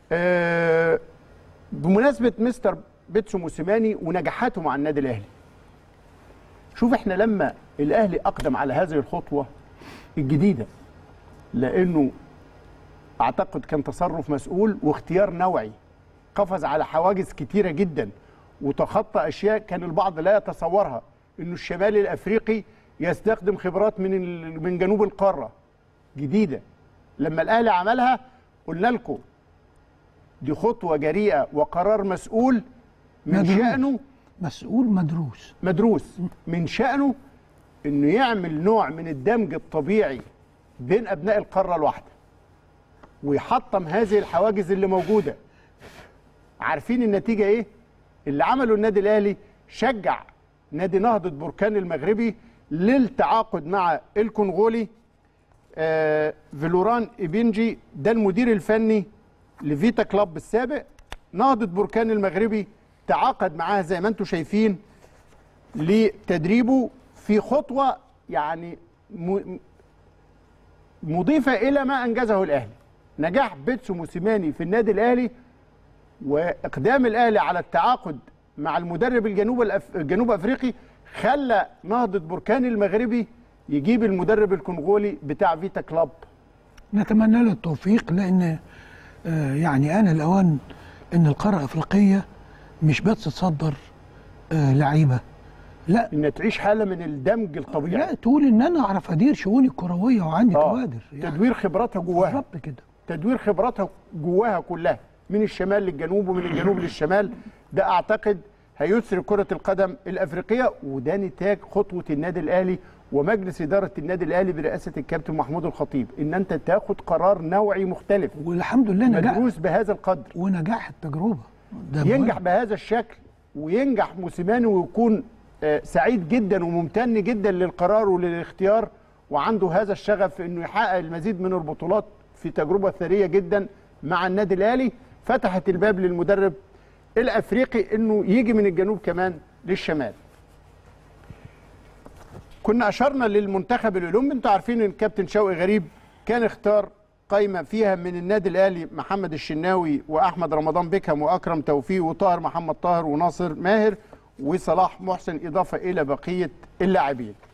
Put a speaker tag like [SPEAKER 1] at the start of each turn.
[SPEAKER 1] آه بمناسبه مستر بيتسو موسيماني ونجاحاته مع النادي الاهلي شوف احنا لما الاهلي اقدم على هذه الخطوه الجديده لانه اعتقد كان تصرف مسؤول واختيار نوعي قفز على حواجز كتيره جدا وتخطى اشياء كان البعض لا يتصورها انه الشمال الافريقي يستخدم خبرات من ال- من جنوب القاره جديده لما الاهلي عملها قلنا لكم دي خطوه جريئه وقرار مسؤول من
[SPEAKER 2] مدروس.
[SPEAKER 1] شانه
[SPEAKER 2] مسؤول مدروس
[SPEAKER 1] مدروس من شأنه انه يعمل نوع من الدمج الطبيعي بين ابناء القاره الواحده ويحطم هذه الحواجز اللي موجوده عارفين النتيجه ايه اللي عمله النادي الاهلي شجع نادي نهضه بركان المغربي للتعاقد مع الكونغولي آه فيلوران إبنجي ده المدير الفني لفيتا كلاب السابق نهضة بركان المغربي تعاقد معاه زي ما انتم شايفين لتدريبه في خطوة يعني م- مضيفة إلى ما أنجزه الأهلي نجاح بيتسو موسيماني في النادي الأهلي وإقدام الأهلي على التعاقد مع المدرب الجنوب الأف... الجنوب أفريقي خلى نهضة بركان المغربي يجيب المدرب الكونغولي بتاع فيتا كلاب
[SPEAKER 2] نتمنى له التوفيق لان آه، يعني انا الاوان ان القاره الافريقيه مش بس تصدر آه، لعيبه لا
[SPEAKER 1] ان تعيش حاله من الدمج الطبيعي
[SPEAKER 2] لا تقول ان انا اعرف ادير شؤوني الكرويه وعندي
[SPEAKER 1] آه.
[SPEAKER 2] كوادر يعني
[SPEAKER 1] تدوير خبراتها جواها
[SPEAKER 2] بالظبط كده
[SPEAKER 1] تدوير خبراتها جواها كلها من الشمال للجنوب ومن الجنوب للشمال ده اعتقد هيسر كرة القدم الأفريقية وده نتاج خطوة النادي الأهلي ومجلس إدارة النادي الأهلي برئاسة الكابتن محمود الخطيب إن أنت تاخد قرار نوعي مختلف
[SPEAKER 2] والحمد لله نجاح
[SPEAKER 1] مدروس بهذا القدر
[SPEAKER 2] ونجاح التجربه ده
[SPEAKER 1] ينجح
[SPEAKER 2] مهم.
[SPEAKER 1] بهذا الشكل وينجح موسيماني ويكون آه، سعيد جدا وممتن جدا للقرار وللاختيار وعنده هذا الشغف في انه يحقق المزيد من البطولات في تجربه ثريه جدا مع النادي الاهلي فتحت الباب للمدرب الافريقي انه يجي من الجنوب كمان للشمال. كنا اشرنا للمنتخب الاولمبي انتوا عارفين ان الكابتن شوقي غريب كان اختار قايمه فيها من النادي الاهلي محمد الشناوي واحمد رمضان بيكهام واكرم توفيق وطاهر محمد طاهر وناصر ماهر وصلاح محسن اضافه الى بقيه اللاعبين.